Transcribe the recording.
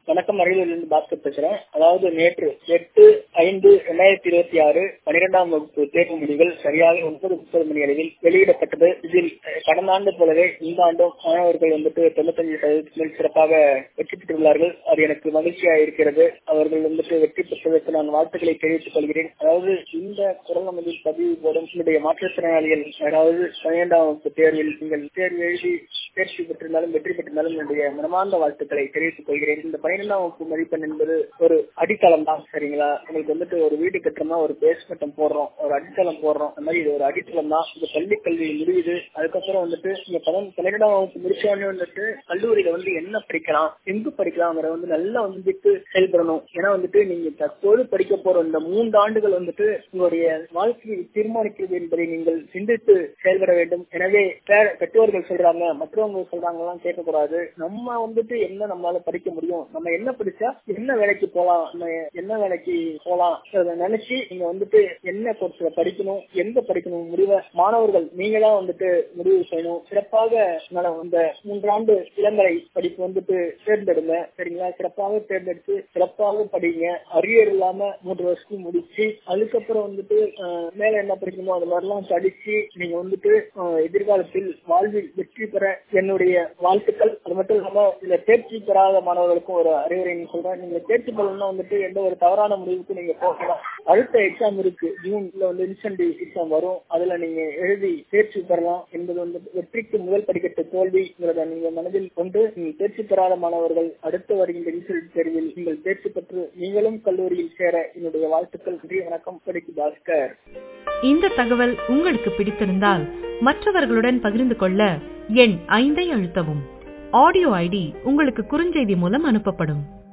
வணக்கம் அரியலூரிலிருந்து பாஸ்கர் பேசுறேன் அதாவது நேற்று எட்டு ஐந்து இரண்டாயிரத்தி இருபத்தி ஆறு பனிரெண்டாம் வகுப்பு தேர்வு முடிவுகள் சரியாக ஒன்பது முப்பது மணி அளவில் வெளியிடப்பட்டது இதில் அஹ், கடந்த ஆண்டு போலவே இந்த ஆண்டும் மாணவர்கள் வந்துட்டு தொண்ணூத்தஞ்சு சதவீதத்துக்கு மேல் சிறப்பாக வெற்றி பெற்றுள்ளார்கள் அது எனக்கு மகிழ்ச்சியாக இருக்கிறது அவர்கள் வந்துட்டு வெற்றி பெற்றதற்கு நான் வாழ்த்துக்களை தெரிவித்துக் கொள்கிறேன் அதாவது இந்த குரல் அமைதியில் பதிவு போடும் என்னுடைய மாற்றுத்திறனாளிகள் அதாவது பன்னிரெண்டாம் வகுப்பு தேர்வில் நீங்கள் தேர்வு எழுதி தேர்ச்சி பெற்றிருந்தாலும் வெற்றி பெற்றிருந்தாலும் என்னுடைய மனமார்ந்த வாழ்த்துக்களை தெரிவித்துக் கொள்கிறேன் இந்த பன்னிரெண்டாம் வகுப்பு மதிப்பெண் என்பது ஒரு அடித்தளம் தான் சரிங்களா உங்களுக்கு வந்துட்டு ஒரு வீடு கட்டுறோம்னா ஒரு பேஸ்மெண்டம் போடுறோம் ஒரு அடித்தளம் போடுறோம் அந்த மாதிரி இது ஒரு அடித்தளம் தான் இந்த பள்ளி கல்வி முடியுது அதுக்கப்புறம் வந்துட்டு நீங்க பன்னெண்டு பன்னிரெண்டாம் வகுப்பு முடிச்சோடனே வந்துட்டு கல்லூரியில வந்து என்ன படிக்கலாம் எங்கு படிக்கலாம்ங்கிற வந்து நல்லா வந்துட்டு செயல்படணும் ஏன்னா வந்துட்டு நீங்க தற்போது படிக்க போற இந்த மூன்று ஆண்டுகள் வந்துட்டு உங்களுடைய வாழ்க்கையை தீர்மானிக்கிறது என்பதை நீங்கள் சிந்தித்து செயல்பட வேண்டும் எனவே பே- பெற்றோர்கள் சொல்றாங்க மற்றவங்க சொல்றாங்க எல்லாம் கேட்கக்கூடாது நம்ம வந்துட்டு என்ன நம்மளால படிக்க முடியும் நம்ம என்ன படிச்சா என்ன வேலைக்கு போலாம் நம்ம என்ன வேலைக்கு போலாம் அதை நினைச்சு நீங்க வந்துட்டு என்ன கோர்ஸ்ல படிக்கணும் எங்க படிக்கணும் முடிவை மாணவர்கள் நீங்க தான் வந்துட்டு முடிவு செய்யணும் சிறப்பாக நட- இந்த மூன்றாண்டு இளங்கலை படிப்பு வந்துட்டு தேர்ந்தெடுங்க சரிங்களா சிறப்பாக தேர்ந்தெடுத்து சிறப்பாக படிங்க அரியர் இல்லாம மூன்று வருஷத்துக்கு முடிச்சு அதுக்கப்புறம் வந்துட்டு அஹ், மேல என்ன படிக்கணுமோ அது மாதிரிலாம் படிச்சு நீங்க வந்துட்டு அஹ், எதிர்காலத்தில் வாழ்வில் வெற்றி பெற என்னுடைய வாழ்த்துக்கள் அது மட்டும் இல்லாம இதுல தேர்ச்சி பெறாத மாணவர்களுக்கும் ஒரு அறிவுரை சொல்றேன் நீங்க தேர்ச்சி பெறணும்னா வந்துட்டு எந்த ஒரு தவறான முடிவுக்கு நீங்க போகலாம் அடுத்த எக்ஸாம் இருக்கு ஜூன்ல வந்து இன்ஸ்டன்ட் எக்ஸாம் வரும் அதுல நீங்க எழுதி தேர்ச்சி பெறலாம் என்பது வந்து வெற்றிக்கு முதல் படிக்கட்டு தோல்விங்கிறத நீங்க மனதில் கொண்டு நீங்கள் தேர்ச்சி பெறாத மாணவர்கள் அடுத்து வருகின்ற இன்ஸ்டன்ட் தேர்வில் நீங்கள் தேர்ச்சி பெற்று நீங்களும் கல்லூரியில் சேர என்னுடைய வாழ்த்துக்கள் நன்றி வணக்கம் படிக்கு பாஸ்கர் இந்த தகவல் உங்களுக்கு பிடித்திருந்தால் மற்றவர்களுடன் பகிர்ந்து கொள்ள எண் ஐந்தை அழுத்தவும் ஆடியோ ஐடி உங்களுக்கு குறுஞ்செய்தி மூலம் அனுப்பப்படும்